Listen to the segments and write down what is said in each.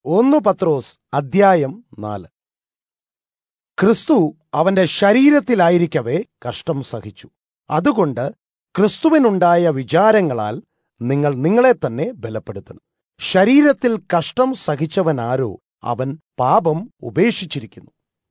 ഒന്ന് പത്രോസ് അദ്ധ്യായം നാല് ക്രിസ്തു അവന്റെ ശരീരത്തിലായിരിക്കവേ കഷ്ടം സഹിച്ചു അതുകൊണ്ട് ക്രിസ്തുവിനുണ്ടായ വിചാരങ്ങളാൽ നിങ്ങൾ നിങ്ങളെ തന്നെ ബലപ്പെടുത്തണം ശരീരത്തിൽ കഷ്ടം സഹിച്ചവനാരോ അവൻ പാപം ഉപേക്ഷിച്ചിരിക്കുന്നു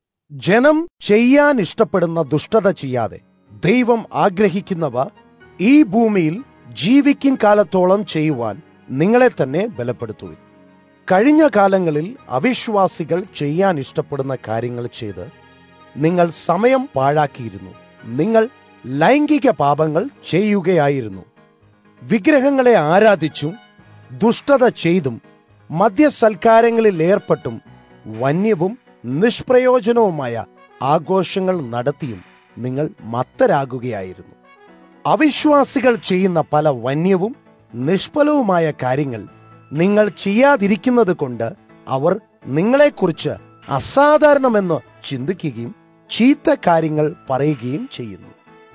ജനം ചെയ്യാൻ ഇഷ്ടപ്പെടുന്ന ദുഷ്ടത ചെയ്യാതെ ദൈവം ആഗ്രഹിക്കുന്നവ ഈ ഭൂമിയിൽ ജീവിക്കും കാലത്തോളം ചെയ്യുവാൻ നിങ്ങളെ തന്നെ ബലപ്പെടുത്തുവിൻ കഴിഞ്ഞ കാലങ്ങളിൽ അവിശ്വാസികൾ ചെയ്യാൻ ഇഷ്ടപ്പെടുന്ന കാര്യങ്ങൾ ചെയ്ത് നിങ്ങൾ സമയം പാഴാക്കിയിരുന്നു നിങ്ങൾ ലൈംഗിക പാപങ്ങൾ ചെയ്യുകയായിരുന്നു വിഗ്രഹങ്ങളെ ആരാധിച്ചും ദുഷ്ടത ചെയ്തും മദ്യസൽക്കാരങ്ങളിൽ ഏർപ്പെട്ടും വന്യവും നിഷ്പ്രയോജനവുമായ ആഘോഷങ്ങൾ നടത്തിയും നിങ്ങൾ മത്തരാകുകയായിരുന്നു അവിശ്വാസികൾ ചെയ്യുന്ന പല വന്യവും നിഷ്ഫലവുമായ കാര്യങ്ങൾ നിങ്ങൾ ചെയ്യാതിരിക്കുന്നത് കൊണ്ട് അവർ നിങ്ങളെക്കുറിച്ച് അസാധാരണമെന്ന് ചിന്തിക്കുകയും ചീത്ത കാര്യങ്ങൾ പറയുകയും ചെയ്യുന്നു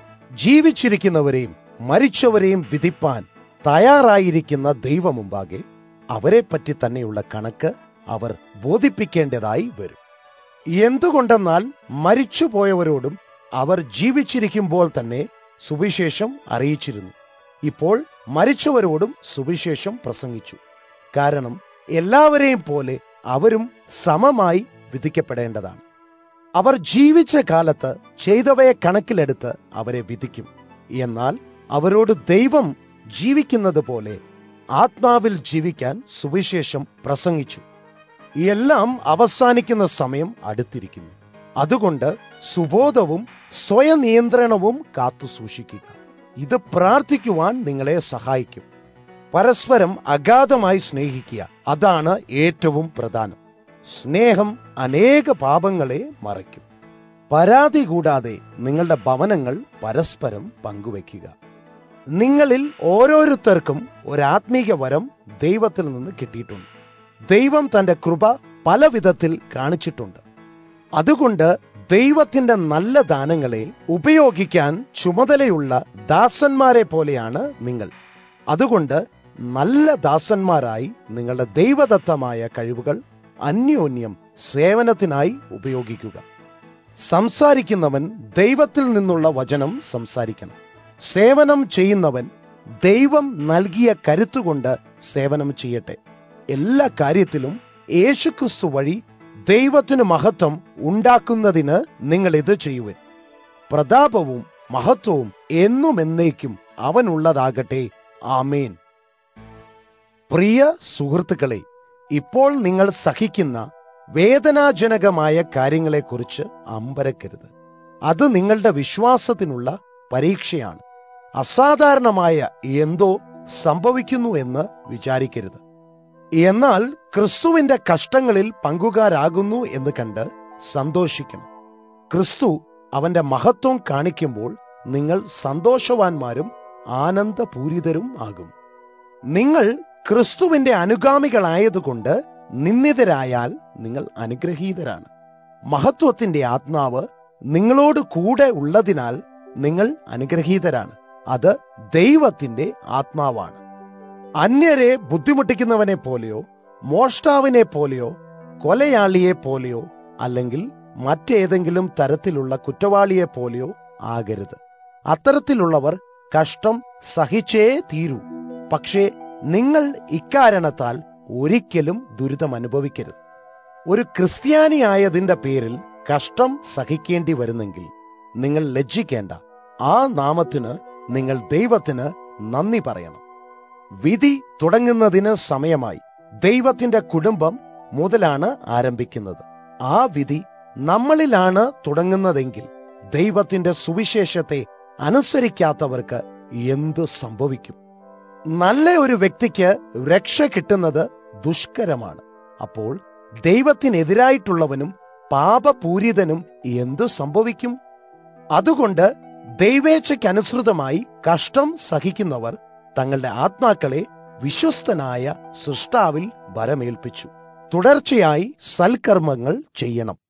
ജീവിച്ചിരിക്കുന്നവരെയും മരിച്ചവരെയും വിധിപ്പാൻ തയ്യാറായിരിക്കുന്ന ദൈവമുമ്പാകെ അവരെപ്പറ്റി തന്നെയുള്ള കണക്ക് അവർ ബോധിപ്പിക്കേണ്ടതായി വരും എന്തുകൊണ്ടെന്നാൽ മരിച്ചുപോയവരോടും അവർ ജീവിച്ചിരിക്കുമ്പോൾ തന്നെ സുവിശേഷം അറിയിച്ചിരുന്നു ഇപ്പോൾ മരിച്ചവരോടും സുവിശേഷം പ്രസംഗിച്ചു കാരണം എല്ലാവരെയും പോലെ അവരും സമമായി വിധിക്കപ്പെടേണ്ടതാണ് അവർ ജീവിച്ച കാലത്ത് ചെയ്തവയെ കണക്കിലെടുത്ത് അവരെ വിധിക്കും എന്നാൽ അവരോട് ദൈവം ജീവിക്കുന്നത് പോലെ ആത്മാവിൽ ജീവിക്കാൻ സുവിശേഷം പ്രസംഗിച്ചു എല്ലാം അവസാനിക്കുന്ന സമയം അടുത്തിരിക്കുന്നു അതുകൊണ്ട് സുബോധവും സ്വയനിയന്ത്രണവും കാത്തു സൂക്ഷിക്കുക ഇത് പ്രാർത്ഥിക്കുവാൻ നിങ്ങളെ സഹായിക്കും പരസ്പരം അഗാധമായി സ്നേഹിക്കുക അതാണ് ഏറ്റവും പ്രധാനം സ്നേഹം അനേക പാപങ്ങളെ മറയ്ക്കും പരാതി കൂടാതെ നിങ്ങളുടെ ഭവനങ്ങൾ പരസ്പരം പങ്കുവെക്കുക നിങ്ങളിൽ ഓരോരുത്തർക്കും ഒരാത്മീക വരം ദൈവത്തിൽ നിന്ന് കിട്ടിയിട്ടുണ്ട് ദൈവം തന്റെ കൃപ പല വിധത്തിൽ കാണിച്ചിട്ടുണ്ട് അതുകൊണ്ട് ദൈവത്തിന്റെ നല്ല ദാനങ്ങളെ ഉപയോഗിക്കാൻ ചുമതലയുള്ള ദാസന്മാരെ പോലെയാണ് നിങ്ങൾ അതുകൊണ്ട് നല്ല ദാസന്മാരായി നിങ്ങളുടെ ദൈവദത്തമായ കഴിവുകൾ അന്യോന്യം സേവനത്തിനായി ഉപയോഗിക്കുക സംസാരിക്കുന്നവൻ ദൈവത്തിൽ നിന്നുള്ള വചനം സംസാരിക്കണം സേവനം ചെയ്യുന്നവൻ ദൈവം നൽകിയ കരുത്തുകൊണ്ട് സേവനം ചെയ്യട്ടെ എല്ലാ കാര്യത്തിലും യേശുക്രിസ്തു വഴി ദൈവത്തിന് മഹത്വം ഉണ്ടാക്കുന്നതിന് നിങ്ങൾ ഇത് ചെയ്യുവൻ പ്രതാപവും മഹത്വവും എന്നും എന്നേക്കും അവനുള്ളതാകട്ടെ ആമേൻ പ്രിയ സുഹൃത്തുക്കളെ ഇപ്പോൾ നിങ്ങൾ സഹിക്കുന്ന വേദനാജനകമായ കാര്യങ്ങളെക്കുറിച്ച് അമ്പരക്കരുത് അത് നിങ്ങളുടെ വിശ്വാസത്തിനുള്ള പരീക്ഷയാണ് അസാധാരണമായ എന്തോ സംഭവിക്കുന്നു എന്ന് വിചാരിക്കരുത് എന്നാൽ ക്രിസ്തുവിന്റെ കഷ്ടങ്ങളിൽ പങ്കുകാരാകുന്നു എന്ന് കണ്ട് സന്തോഷിക്കണം ക്രിസ്തു അവന്റെ മഹത്വം കാണിക്കുമ്പോൾ നിങ്ങൾ സന്തോഷവാന്മാരും ആനന്ദപൂരിതരും ആകും നിങ്ങൾ ക്രിസ്തുവിന്റെ അനുഗാമികളായതുകൊണ്ട് നിന്ദിതരായാൽ നിങ്ങൾ അനുഗ്രഹീതരാണ് മഹത്വത്തിന്റെ ആത്മാവ് നിങ്ങളോട് കൂടെ ഉള്ളതിനാൽ നിങ്ങൾ അനുഗ്രഹീതരാണ് അത് ദൈവത്തിന്റെ ആത്മാവാണ് അന്യരെ ബുദ്ധിമുട്ടിക്കുന്നവനെ പോലെയോ മോഷ്ടാവിനെ പോലെയോ കൊലയാളിയെ പോലെയോ അല്ലെങ്കിൽ മറ്റേതെങ്കിലും തരത്തിലുള്ള കുറ്റവാളിയെ പോലെയോ ആകരുത് അത്തരത്തിലുള്ളവർ കഷ്ടം സഹിച്ചേ തീരൂ പക്ഷേ നിങ്ങൾ ഇക്കാരണത്താൽ ഒരിക്കലും ദുരിതം അനുഭവിക്കരുത് ഒരു ക്രിസ്ത്യാനിയായതിന്റെ പേരിൽ കഷ്ടം സഹിക്കേണ്ടി വരുന്നെങ്കിൽ നിങ്ങൾ ലജ്ജിക്കേണ്ട ആ നാമത്തിന് നിങ്ങൾ ദൈവത്തിന് നന്ദി പറയണം വിധി തുടങ്ങുന്നതിന് സമയമായി ദൈവത്തിന്റെ കുടുംബം മുതലാണ് ആരംഭിക്കുന്നത് ആ വിധി നമ്മളിലാണ് തുടങ്ങുന്നതെങ്കിൽ ദൈവത്തിന്റെ സുവിശേഷത്തെ അനുസരിക്കാത്തവർക്ക് എന്തു സംഭവിക്കും നല്ല ഒരു വ്യക്തിക്ക് രക്ഷ കിട്ടുന്നത് ദുഷ്കരമാണ് അപ്പോൾ ദൈവത്തിനെതിരായിട്ടുള്ളവനും പാപപൂരിതനും എന്തു സംഭവിക്കും അതുകൊണ്ട് ദൈവേച്ഛയ്ക്കനുസൃതമായി കഷ്ടം സഹിക്കുന്നവർ തങ്ങളുടെ ആത്മാക്കളെ വിശ്വസ്തനായ സൃഷ്ടാവിൽ വരമേൽപ്പിച്ചു തുടർച്ചയായി സൽക്കർമ്മങ്ങൾ ചെയ്യണം